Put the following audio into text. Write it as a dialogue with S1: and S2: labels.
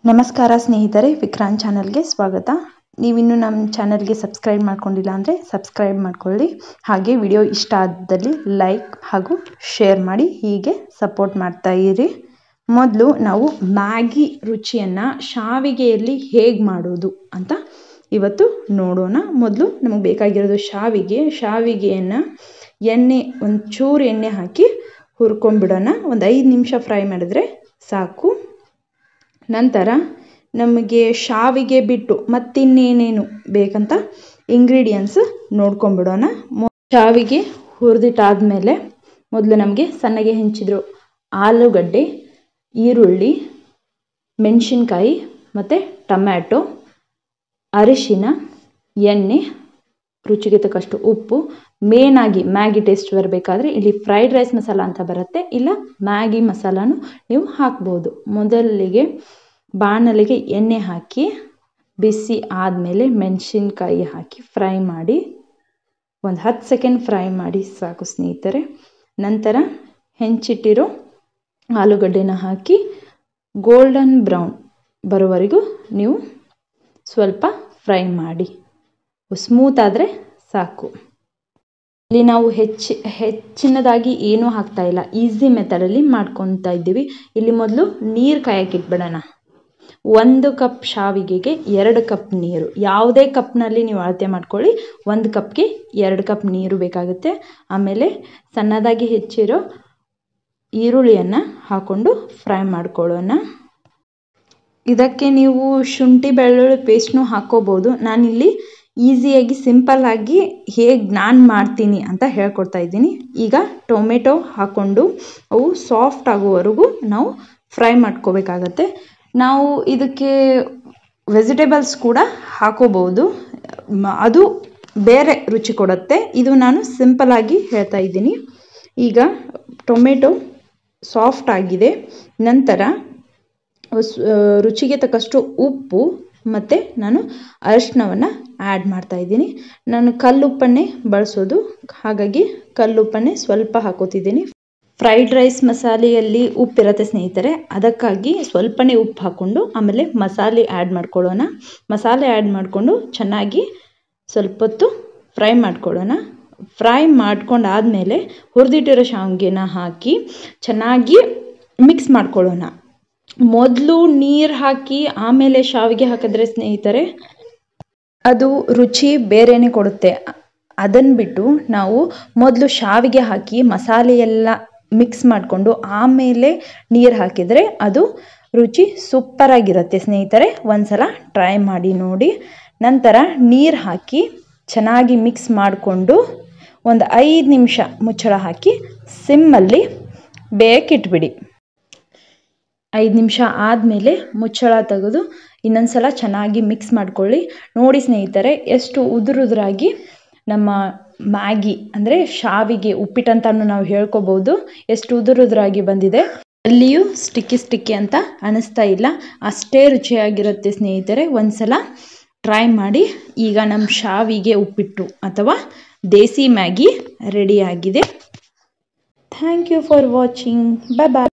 S1: ನಮಸ್ಕಾರ ಸ್ನೇಹಿತರೆ ವಿಕ್ರಾಂತ್ ಚಾನಲ್ಗೆ ಸ್ವಾಗತ ನೀವಿನ್ನೂ ನಮ್ಮ ಚಾನಲ್ಗೆ ಸಬ್ಸ್ಕ್ರೈಬ್ ಮಾಡ್ಕೊಂಡಿಲ್ಲ ಅಂದರೆ ಸಬ್ಸ್ಕ್ರೈಬ್ ಮಾಡ್ಕೊಳ್ಳಿ ಹಾಗೆ ವಿಡಿಯೋ ಇಷ್ಟ ಆದಲ್ಲಿ ಲೈಕ್ ಹಾಗೂ ಶೇರ್ ಮಾಡಿ ಹೀಗೆ ಸಪೋರ್ಟ್ ಮಾಡ್ತಾ ಇರಿ ಮೊದಲು ನಾವು ಮ್ಯಾಗಿ ರುಚಿಯನ್ನು ಶಾವಿಗೆಯಲ್ಲಿ ಹೇಗೆ ಮಾಡೋದು ಅಂತ ಇವತ್ತು ನೋಡೋಣ ಮೊದಲು ನಮಗೆ ಬೇಕಾಗಿರೋದು ಶಾವಿಗೆ ಶಾವಿಗೆಯನ್ನು ಎಣ್ಣೆ ಒಂಚೂರು ಎಣ್ಣೆ ಹಾಕಿ ಹುರ್ಕೊಂಡ್ಬಿಡೋಣ ಒಂದು ಐದು ನಿಮಿಷ ಫ್ರೈ ಮಾಡಿದ್ರೆ ಸಾಕು ನಂತರ ನಮಗೆ ಶಾವಿಗೆ ಬಿಟ್ಟು ಮತ್ತಿನ್ನೇನೇನು ಬೇಕಂತ ಇಂಗ್ರೀಡಿಯೆಂಟ್ಸ್ ನೋಡ್ಕೊಂಬಿಡೋಣ ಶಾವಿಗೆ ಹುರಿದಿಟ್ಟಾದಮೇಲೆ ಮೊದಲು ನಮಗೆ ಸಣ್ಣಗೆ ಹೆಂಚಿದ್ರು ಆಲೂಗಡ್ಡೆ ಈರುಳ್ಳಿ ಮೆಣಸಿನ್ಕಾಯಿ ಮತ್ತು ಟೊಮ್ಯಾಟೊ ಅರಿಶಿನ ಎಣ್ಣೆ ರುಚಿಗೆ ತಕ್ಕಷ್ಟು ಉಪ್ಪು ಮೇನಾಗಿ ಮ್ಯಾಗಿ ಟೇಸ್ಟ್ ಬರಬೇಕಾದ್ರೆ ಇಲ್ಲಿ ಫ್ರೈಡ್ ರೈಸ್ ಮಸಾಲ ಅಂತ ಬರುತ್ತೆ ಇಲ್ಲ ಮ್ಯಾಗಿ ಮಸಾಲಾನು ನೀವು ಹಾಕ್ಬೋದು ಮೊದಲಿಗೆ ಬಾಣಲಿಗೆ ಎಣ್ಣೆ ಹಾಕಿ ಬಿಸಿ ಆದಮೇಲೆ ಮೆಣಸಿನ್ಕಾಯಿ ಹಾಕಿ ಫ್ರೈ ಮಾಡಿ ಒಂದು ಹತ್ತು ಸೆಕೆಂಡ್ ಫ್ರೈ ಮಾಡಿ ಸಾಕು ಸ್ನೇಹಿತರೆ ನಂತರ ಹೆಂಚಿಟ್ಟಿರೋ ಆಲೂಗಡ್ಡೆನ ಹಾಕಿ ಗೋಲ್ಡನ್ ಬ್ರೌನ್ ಬರೋವರೆಗೂ ನೀವು ಸ್ವಲ್ಪ ಫ್ರೈ ಮಾಡಿ ಸ್ಮೂತ್ ಆದರೆ ಸಾಕು ಇಲ್ಲಿ ನಾವು ಹೆಚ್ಚು ಹೆಚ್ಚಿನದಾಗಿ ಏನೂ ಹಾಕ್ತಾ ಇಲ್ಲ ಈಸಿ ಮೆಥಡಲ್ಲಿ ಮಾಡ್ಕೊತಾ ಇದ್ದೀವಿ ಇಲ್ಲಿ ಮೊದಲು ನೀರು ಕಾಯಕ್ಕೆ ಇಟ್ಬಿಡೋಣ ಒಂದು ಕಪ್ ಶಾವಿಗೆಗೆ ಎರಡು ಕಪ್ ನೀರು ಯಾವುದೇ ಕಪ್ನಲ್ಲಿ ನೀವು ಅಳತೆ ಮಾಡ್ಕೊಳ್ಳಿ ಒಂದು ಕಪ್ಗೆ ಎರಡು ಕಪ್ ನೀರು ಬೇಕಾಗುತ್ತೆ ಆಮೇಲೆ ಸಣ್ಣದಾಗಿ ಹೆಚ್ಚಿರೋ ಈರುಳ್ಳಿಯನ್ನು ಹಾಕ್ಕೊಂಡು ಫ್ರೈ ಮಾಡ್ಕೊಳ್ಳೋಣ ಇದಕ್ಕೆ ನೀವು ಶುಂಠಿ ಬೆಳ್ಳುಳ್ಳಿ ಪೇಸ್ಟ್ನು ಹಾಕ್ಕೋಬೋದು ನಾನಿಲ್ಲಿ ಈಸಿಯಾಗಿ ಸಿಂಪಲ್ಲಾಗಿ ಹೇಗೆ ನಾನು ಮಾಡ್ತೀನಿ ಅಂತ ಹೇಳ್ಕೊಡ್ತಾ ಇದ್ದೀನಿ ಈಗ ಟೊಮೆಟೊ ಹಾಕ್ಕೊಂಡು ಅವು ಸಾಫ್ಟ್ ಆಗೋವರೆಗೂ ನಾವು ಫ್ರೈ ಮಾಡ್ಕೋಬೇಕಾಗತ್ತೆ ನಾವು ಇದಕ್ಕೆ ವೆಜಿಟೇಬಲ್ಸ್ ಕೂಡ ಹಾಕೋಬಹುದು ಅದು ಬೇರೆ ರುಚಿ ಕೊಡುತ್ತೆ ಇದು ನಾನು ಸಿಂಪಲ್ಲಾಗಿ ಹೇಳ್ತಾ ಇದ್ದೀನಿ ಈಗ ಟೊಮೆಟೊ ಸಾಫ್ಟ್ ಆಗಿದೆ ನಂತರ ರುಚಿಗೆ ತಕ್ಕಷ್ಟು ಉಪ್ಪು ಮತ್ತು ನಾನು ಅರಿಶಿನವನ್ನು ಆ್ಯಡ್ ಮಾಡ್ತಾ ಇದ್ದೀನಿ ನಾನು ಕಲ್ಲುಪ್ಪನ್ನೇ ಬಳಸೋದು ಹಾಗಾಗಿ ಕಲ್ಲುಪ್ಪನ್ನೇ ಸ್ವಲ್ಪ ಹಾಕೋತಿದ್ದೀನಿ ಫ್ರೈಡ್ ರೈಸ್ ಮಸಾಲೆಯಲ್ಲಿ ಉಪ್ಪಿರುತ್ತೆ ಸ್ನೇಹಿತರೆ ಅದಕ್ಕಾಗಿ ಸ್ವಲ್ಪನೇ ಉಪ್ಪು ಹಾಕ್ಕೊಂಡು ಆಮೇಲೆ ಮಸಾಲೆ ಆ್ಯಡ್ ಮಾಡ್ಕೊಳ್ಳೋಣ ಮಸಾಲೆ ಆ್ಯಡ್ ಮಾಡಿಕೊಂಡು ಚೆನ್ನಾಗಿ ಸ್ವಲ್ಪ ಹೊತ್ತು ಫ್ರೈ ಮಾಡ್ಕೊಳ್ಳೋಣ ಫ್ರೈ ಮಾಡ್ಕೊಂಡಾದಮೇಲೆ ಹುರಿದಿಟ್ಟಿರೋ ಶಾವಿಗೆನ ಹಾಕಿ ಚೆನ್ನಾಗಿ ಮಿಕ್ಸ್ ಮಾಡ್ಕೊಳ್ಳೋಣ ಮೊದಲು ನೀರು ಹಾಕಿ ಆಮೇಲೆ ಶಾವಿಗೆ ಹಾಕಿದ್ರೆ ಸ್ನೇಹಿತರೆ ಅದು ರುಚಿ ಬೇರೆಯೇ ಕೊಡುತ್ತೆ ಅದನ್ನು ಬಿಟ್ಟು ನಾವು ಮೊದಲು ಶಾವಿಗೆ ಹಾಕಿ ಮಸಾಲೆ ಎಲ್ಲ ಮಿಕ್ಸ್ ಮಾಡಿಕೊಂಡು ಆಮೇಲೆ ನೀರು ಹಾಕಿದರೆ ಅದು ರುಚಿ ಸೂಪರಾಗಿರುತ್ತೆ ಸ್ನೇಹಿತರೆ ಒಂದ್ಸಲ ಟ್ರೈ ಮಾಡಿ ನೋಡಿ ನಂತರ ನೀರು ಹಾಕಿ ಚೆನ್ನಾಗಿ ಮಿಕ್ಸ್ ಮಾಡಿಕೊಂಡು ಒಂದು ಐದು ನಿಮಿಷ ಮುಚ್ಚಳ ಹಾಕಿ ಸಿಮ್ಮಲ್ಲಿ ಬೇಕಿಟ್ಬಿಡಿ ಐದು ನಿಮಿಷ ಆದಮೇಲೆ ಮುಚ್ಚಳ ತೆಗೆದು ಇನ್ನೊಂದ್ಸಲ ಚೆನ್ನಾಗಿ ಮಿಕ್ಸ್ ಮಾಡ್ಕೊಳ್ಳಿ ನೋಡಿ ಸ್ನೇಹಿತರೆ ಎಷ್ಟು ಉದುರುದುರಾಗಿ ನಮ್ಮ ಮ್ಯಾಗಿ ಅಂದರೆ ಶಾವಿಗೆ ಉಪ್ಪಿಟ್ಟಂತನೂ ನಾವು ಹೇಳ್ಕೊಬೋದು ಎಷ್ಟು ಉದುರುದುರಾಗಿ ಬಂದಿದೆ ಅಲ್ಲಿಯೂ ಸ್ಟಿಕ್ಕಿ ಸ್ಟಿಕ್ಕಿ ಅಂತ ಅನಿಸ್ತಾ ಇಲ್ಲ ಅಷ್ಟೇ ರುಚಿಯಾಗಿರುತ್ತೆ ಸ್ನೇಹಿತರೆ ಒಂದ್ಸಲ ಟ್ರೈ ಮಾಡಿ ಈಗ ನಮ್ಮ ಶಾವಿಗೆ ಉಪ್ಪಿಟ್ಟು ಅಥವಾ ದೇಸಿ ಮ್ಯಾಗಿ ರೆಡಿಯಾಗಿದೆ thank you for watching bye bye